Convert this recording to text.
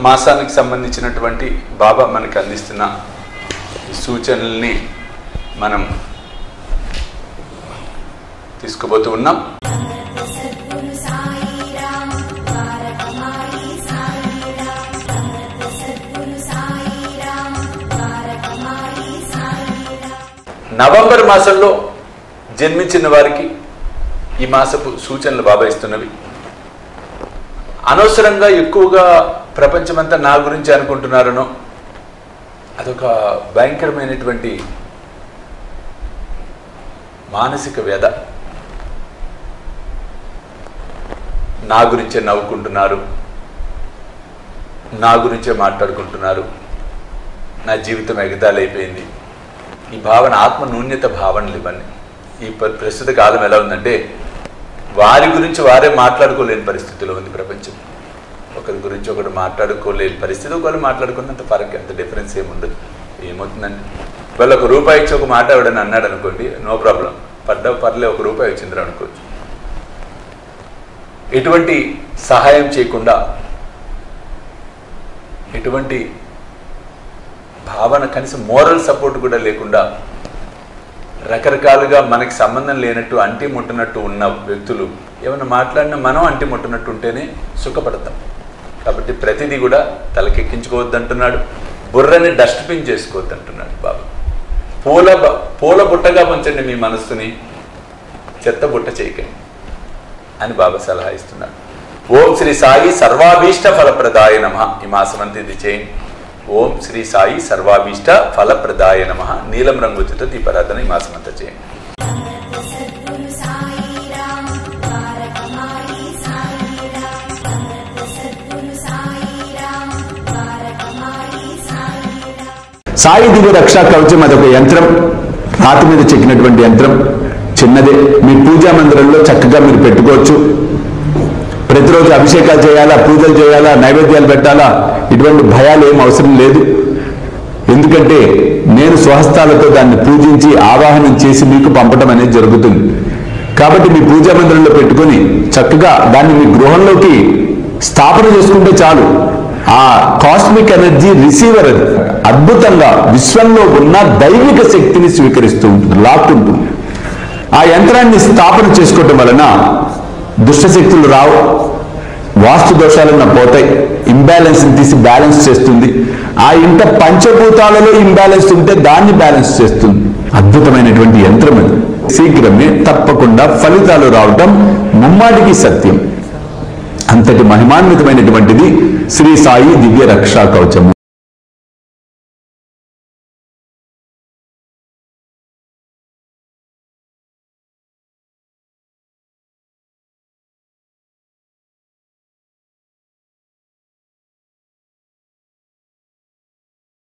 మాసానికి సంబంధించినటువంటి బాబా మనకు అందిస్తున్న ఈ సూచనల్ని మనం తీసుకుపోతూ ఉన్నాం సద్గురు సాయిరామ్ ద్వారకమాయి సాయిరామ్ సద్గురు సాయిరామ్ ద్వారకమాయి సాయిరామ్ నవంబర్ మాసంలో జన్మించిన వారికి ఈ మాసపు సూచనలు బాబా ఇస్తున్నవి అనవసరంగా ఎక్కువగా ప్రపంచమంతా నా గురించి అనుకుంటున్నారనో అదొక భయంకరమైనటువంటి మానసిక వ్యధ నా గురించే నవ్వుకుంటున్నారు నా గురించే మాట్లాడుకుంటున్నారు నా జీవితం ఎగతాళైపోయింది ఈ భావన ఆత్మ నూన్యత భావనలు ఇవన్నీ ఈ ప్ర- ప్రస్తుత కాలం ఎలా ఉందంటే వారి గురించి వారే మాట్లాడుకోలేని పరిస్థితిలో ఉంది ప్రపంచం ఒకరి గురించి ఒకరు మాట్లాడుకోలేని పరిస్థితి ఒకరు మాట్లాడుకున్నంత ఫరక్ అంత డిఫరెన్స్ ఏమి ఉండదు ఏమవుతుందండి వాళ్ళు ఒక రూపాయి ఇచ్చి ఒక మాట ఎవడని అన్నాడు అనుకోండి నో ప్రాబ్లం పడ్డ పర్లే ఒక రూపాయి వచ్చిందిరా అనుకోవచ్చు ఎటువంటి సహాయం చేయకుండా ఎటువంటి భావన కనీసం మోరల్ సపోర్ట్ కూడా లేకుండా రకరకాలుగా మనకి సంబంధం లేనట్టు అంటి ముట్టనట్టు ఉన్న వ్యక్తులు ఏమైనా మాట్లాడినా మనం అంటి ముట్టనట్టు ఉంటేనే సుఖపడతాం కాబట్టి ప్రతిదీ కూడా తలకెక్కించుకోవద్దు అంటున్నాడు బుర్రని డస్ట్బిన్ చేసుకోవద్దు అంటున్నాడు బాబా పూల బ- పూల బుట్టగా ఉంచండి మీ మనస్సుని చెత్త బుట్ట చేయకండి అని బాబా సలహా ఇస్తున్నాడు ఓం శ్రీ సాయి సర్వాభీష్ట ఫలప్రదాయ నమ ఈ మాసమంతా ఇది చేయండి ఓం శ్రీ సాయి సర్వాభీష్ట ఫలప్రదాయ నమ నీలం రంగుతో దీపారాధన ఈ మాసమంతా చేయండి సద్గురు సాయిరామ్ ద్వారకమాయి సాయిరామ్ సద్గురు సాయిరామ్ ద్వారకమాయి సాయిరామ్ సాయి దివ్య రక్షా కవచం అదొక యంత్రం రాతి మీద చెక్కినటువంటి యంత్రం చిన్నదే మీ పూజా మందిరంలో చక్కగా మీరు పెట్టుకోవచ్చు ప్రతిరోజు అభిషేకాలు చేయాలా పూజలు చేయాలా నైవేద్యాలు పెట్టాలా ఇటువంటి భయాలు ఏం అవసరం లేదు ఎందుకంటే నేను స్వహస్తాలతో దాన్ని పూజించి ఆవాహనం చేసి మీకు పంపడం అనేది జరుగుతుంది కాబట్టి మీ పూజా మందిరంలో పెట్టుకొని చక్కగా దాన్ని మీ గృహంలోకి స్థాపన చేసుకుంటే చాలు ఆ కాస్మిక్ ఎనర్జీ రిసీవర్ అది అద్భుతంగా విశ్వంలో ఉన్న దైవిక శక్తిని స్వీకరిస్తూ ఉంటుంది లాక్కుంటుంది ఆ యంత్రాన్ని స్థాపన చేసుకోవటం వలన దుష్టశక్తులు రావు వాస్తు దోషాలన్న పోతాయి ఇంబ్యాలెన్స్ తీసి బ్యాలెన్స్ చేస్తుంది ఆ ఇంట పంచభూతాలలో ఇంబ్యాలెన్స్ ఉంటే దాన్ని బ్యాలెన్స్ చేస్తుంది అద్భుతమైనటువంటి యంత్రం అది శీఘ్రమే తప్పకుండా ఫలితాలు రావటం ముమ్మాటికి సత్యం అంతటి మహిమాన్వితమైనటువంటిది శ్రీ సాయి దివ్య రక్షా కవచము